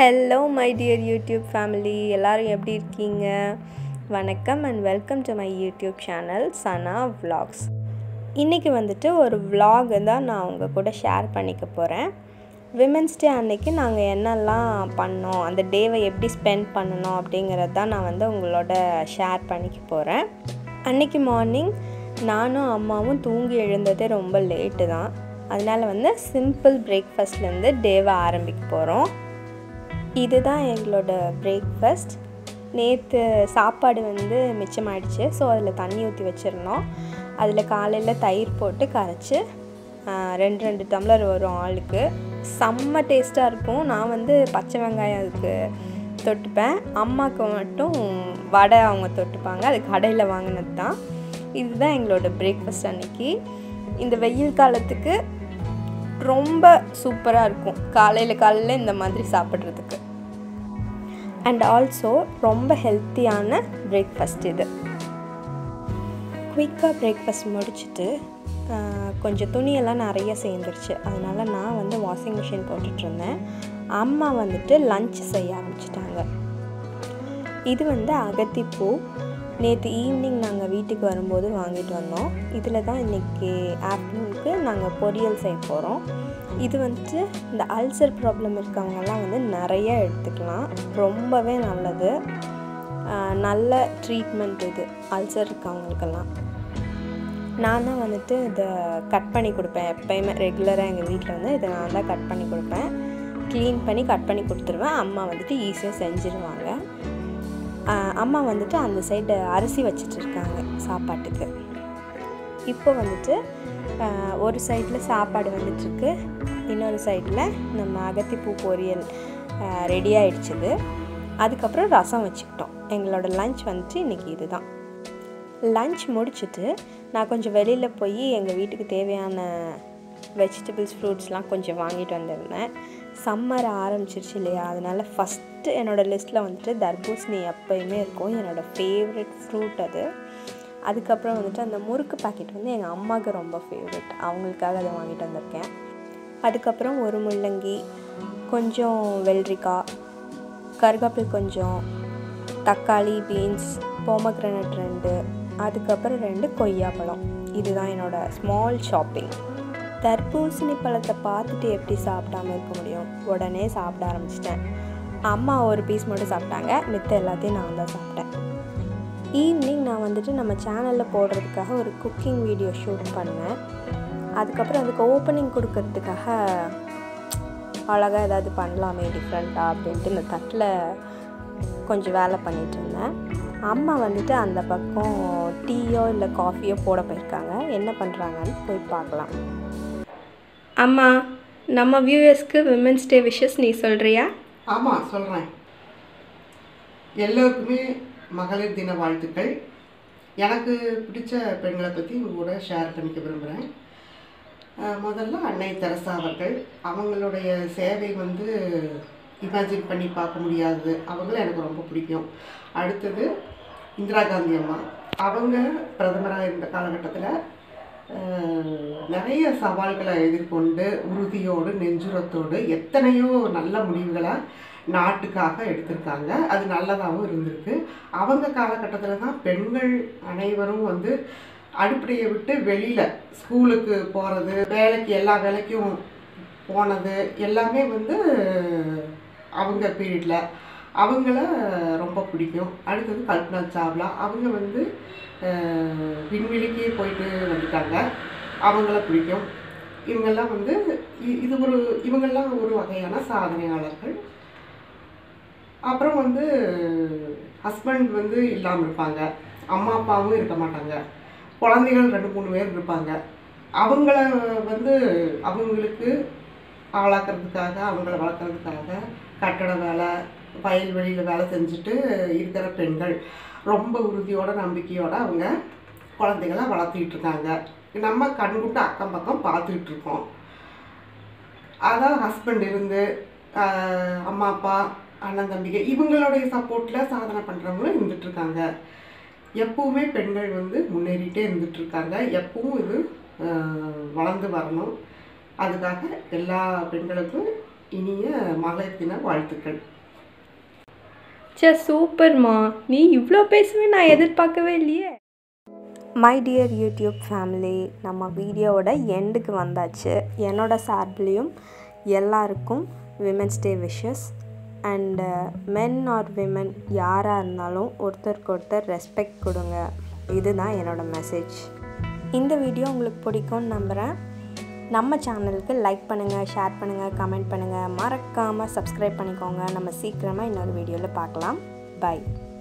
hello my dear YouTube family எல்லோரும் எப்படி இருக்கீங்க வணக்கம் and welcome to my YouTube channel Sana vlogs இன்றைக்கி வந்துட்டு ஒரு vlog தான் நான் உங்கள் கூட ஷேர் பண்ணிக்க போகிறேன் விமென்ஸ் டே அன்னைக்கு நாங்கள் என்னெல்லாம் பண்ணோம் அந்த டேவை எப்படி ஸ்பெண்ட் பண்ணணும் அப்படிங்கிறது தான் நான் வந்து உங்களோட ஷேர் பண்ணிக்க போகிறேன் அன்னைக்கு மார்னிங் நானும் அம்மாவும் தூங்கி எழுந்ததே ரொம்ப லேட்டு தான் அதனால் வந்து சிம்பிள் பிரேக்ஃபாஸ்ட்லேருந்து டேவை ஆரம்பிக்க போகிறோம் இதுதான் எங்களோட பிரேக்ஃபாஸ்ட் நேற்று சாப்பாடு வந்து மிச்சமாயிடுச்சு ஸோ அதில் தண்ணி ஊற்றி வச்சுருந்தோம் அதில் காலையில் தயிர் போட்டு கரைச்சி ஆஹ், ரெண்டு ரெண்டு டம்ளர் வரும் ஆளுக்கு செம்ம டேஸ்ட்டாக இருக்கும் நான் வந்து பச்சை வெங்காயம் அதுக்கு தொட்டுப்பேன் அம்மாவுக்கு மட்டும் வடை அவங்க தொட்டுப்பாங்க அது கடையில் வாங்கினது தான் இதுதான் எங்களோட பிரேக்ஃபாஸ்ட் அன்னைக்கு இந்த வெயில் காலத்துக்கு ரொம்ப சூப்பராக இருக்கும் காலையில் காலையில் இந்த மாதிரி சாப்பிட்றதுக்கு அண்ட் ஆல்சோ ரொம்ப ஹெல்த்தியான பிரேக்ஃபாஸ்ட் இது குயிக்காக பிரேக்ஃபாஸ்ட் முடிச்சுட்டு ஆஹ், கொஞ்சம் துணியெல்லாம் நிறைய சேர்ந்துருச்சு அதனால் நான் வந்து வாஷிங் மிஷின் போட்டுட்ருந்தேன் அம்மா வந்துட்டு லஞ்ச் செய்ய ஆரம்பிச்சிட்டாங்க இது வந்து அகத்திப்பூ நேற்று ஈவினிங் நாங்கள் வீட்டுக்கு வரும்போது வாங்கிட்டு வந்தோம் இதில் தான் இன்றைக்கி ஆஃப்டர்நூனுக்கு நாங்கள் பொரியல் செய்ய போகிறோம் இது வந்துட்டு இந்த அல்சர் ப்ராப்ளம் இருக்கவங்கெல்லாம் வந்து நிறைய எடுத்துக்கலாம் ரொம்பவே நல்லது ஆஹ் நல்ல ட்ரீட்மெண்ட் இது அல்சர் இருக்கவங்களுக்கெல்லாம் நான் தான் வந்துட்டு இதை கட் பண்ணி கொடுப்பேன் எப்பயுமே ரெகுலராக எங்கள் வீட்டில் வந்து இதை நான் தான் கட் பண்ணி கொடுப்பேன் க்ளீன் பண்ணி கட் பண்ணி கொடுத்துருவேன் அம்மா வந்துட்டு ஈஸியாக செஞ்சுருவாங்க ஆஹ் அம்மா வந்துட்டு அந்த சைடு அரிசி வச்சிட்டு இருக்காங்க சாப்பாட்டுக்கு இப்போ வந்துட்டு ஆஹ் ஒரு சைடில் சாப்பாடு வந்துட்டுருக்கு இன்னொரு சைடில் நம்ம அகத்திப்பூ பொரியல் ரெடி ஆயிடுச்சுது அதுக்கப்புறம் ரசம் வச்சுக்கிட்டோம் எங்களோட லஞ்ச் வந்துட்டு இன்றைக்கி இதுதான் லஞ்ச் முடிச்சுட்டு நான் கொஞ்சம் வெளியில் போய் எங்கள் வீட்டுக்கு தேவையான வெஜிடபிள்ஸ் ஃப்ரூட்ஸ்லாம் கொஞ்சம் வாங்கிட்டு வந்திருந்தேன் சம்மர் ஆரம்பிச்சிருச்சு இல்லையா அதனால் ஃபஸ்ட்டு என்னோடய லிஸ்ட்டில் வந்துட்டு தர்பூசணி எப்போயுமே இருக்கும் என்னோடய ஃபேவரட் ஃப்ரூட் அது அதுக்கப்புறம் வந்துட்டு அந்த முறுக்கு பாக்கெட் வந்து எங்கள் அம்மாவுக்கு ரொம்ப ஃபேவரட் அவங்களுக்காக அதை வாங்கிட்டு வந்திருக்கேன் அதுக்கப்புறம் ஒரு முள்ளங்கி கொஞ்சம் வெள்ளரிக்காய் கருவேப்பில் கொஞ்சம் தக்காளி பீன்ஸ் போமக்ரனட் ரெண்டு அதுக்கப்புறம் ரெண்டு கொய்யாப்பழம் இதுதான் என்னோட ஸ்மால் ஷாப்பிங் தர்பூசணி பழத்தை பார்த்துட்டு எப்படி சாப்பிடாம இருக்க முடியும் உடனே சாப்பிட ஆரம்பிச்சிட்டேன் அம்மா ஒரு பீஸ் மட்டும் சாப்பிட்டாங்க மித்த எல்லாத்தையும் நான் தான் சாப்பிட்டேன் ஈவினிங் நான் வந்துட்டு நம்ம சேனலில் போடுறதுக்காக ஒரு குக்கிங் வீடியோ ஷூட் பண்ணேன் அதுக்கப்புறம் அதுக்கு ஓப்பனிங் கொடுக்கறதுக்காக அழகாக ஏதாவது பண்ணலாமே டிஃப்ரெண்ட்டாக அப்படின்ட்டு இந்த தட்டில் கொஞ்சம் வேலை பண்ணிட்டு இருந்தேன் அம்மா வந்துட்டு அந்த பக்கம் டீயோ இல்லை காஃபியோ போட போயிருக்காங்க என்ன பண்ணுறாங்கன்னு போய் பார்க்கலாம் அம்மா நம்ம வியூவர்ஸ்க்கு விமென்ஸ் டே விஷஸ் நீ சொல்கிறியா ஆமாம் சொல்கிறேன் எல்லோருக்குமே மகளிர் தின வாழ்த்துக்கள் எனக்கு பிடிச்ச பெண்களை பற்றி உங்க கூட ஷேர் பண்ணிக்க விரும்புகிறேன் முதல்ல அன்னை தெரசா அவர்கள் அவங்களுடைய சேவை வந்து இமேஜின் பண்ணி பார்க்க முடியாது அவங்கள எனக்கு ரொம்ப பிடிக்கும் அடுத்தது இந்திரா காந்தி அம்மா அவங்க பிரதமராக இருந்த காலகட்டத்தில் நிறைய சவால்களை எதிர்கொண்டு உறுதியோடு நெஞ்சுரத்தோடு எத்தனையோ நல்ல முடிவுகளை நாட்டுக்காக எடுத்திருக்காங்க அது நல்லதாகவும் இருந்திருக்கு அவங்க காலகட்டத்தில் தான் பெண்கள் அனைவரும் வந்து அடுப்படையை விட்டு வெளியில் ஸ்கூலுக்கு போகிறது வேலைக்கு எல்லா வேலைக்கும் போனது எல்லாமே வந்து அவங்க பீரியடில் அவங்கள ரொம்ப பிடிக்கும் அடுத்தது கல்பனா சாவ்லா அவங்க வந்து அஹ், விண்வெளிக்கு போயிட்டு வந்துட்டாங்க அவங்கள பிடிக்கும் இவங்கெல்லாம் வந்து இ- இது ஒரு இவங்கெல்லாம் ஒரு வகையான சாதனையாளர்கள் அப்புறம் வந்து ஹஸ்பண்ட் வந்து இல்லாமல் இருப்பாங்க அம்மா அப்பாவும் இருக்க மாட்டாங்க குழந்தைகள் ரெண்டு மூணு பேர் இருப்பாங்க அவங்கள வந்து அவங்களுக்கு ஆளாக்குறதுக்காக அவங்கள வளர்க்குறதுக்காக கட்டட வேலை வயல்வெளியில் வேலை செஞ்சுட்டு இருக்கிற பெண்கள் ரொம்ப உறுதியோட நம்பிக்கையோட அவங்க குழந்தைகளை வளர்த்துக்கிட்டு இருக்காங்க நம்ம கண்குட்டு அக்கம் பக்கம் பார்த்துக்கிட்டு இருக்கோம் அதான் ஹஸ்பண்ட் இருந்து ஆஹ், அம்மா அப்பா அண்ணன் தம்பிங்க இவங்களுடைய சப்போர்ட்டில் சாதனை பண்ணுறவங்களும் இருந்துட்டு இருக்காங்க எப்பவுமே பெண்கள் வந்து முன்னேறிட்டே இருந்துட்டு இருக்காங்க எப்பவும் இது ஆஹ், வளர்ந்து வரணும் அதுக்காக எல்லா பெண்களுக்கும் இனிய மகளிர் தின வாழ்த்துக்கள் சே சூப்பர்மா நீ இவ்வளோ பேசுவே நான் எதிர்பார்க்கவே இல்லையே மை டியர் யூடியூப் ஃபேமிலி நம்ம வீடியோவோட எண்டுக்கு வந்தாச்சு என்னோட சார்பிலையும் எல்லாருக்கும் women's day wishes and men or women யாராக இருந்தாலும் ஒருத்தருக்கு ஒருத்தர் ரெஸ்பெக்ட் கொடுங்க இதுதான் என்னோட மெசேஜ் இந்த வீடியோ உங்களுக்கு பிடிக்கும்னு நம்புகிறேன் நம்ம சேனலுக்கு லைக் பண்ணுங்கள் ஷேர் பண்ணுங்கள் கமெண்ட் பண்ணுங்கள் மறக்காமல் சப்ஸ்கிரைப் பண்ணிக்கோங்க நம்ம சீக்கிரமாக இன்னொரு வீடியோவில் பார்க்கலாம் பை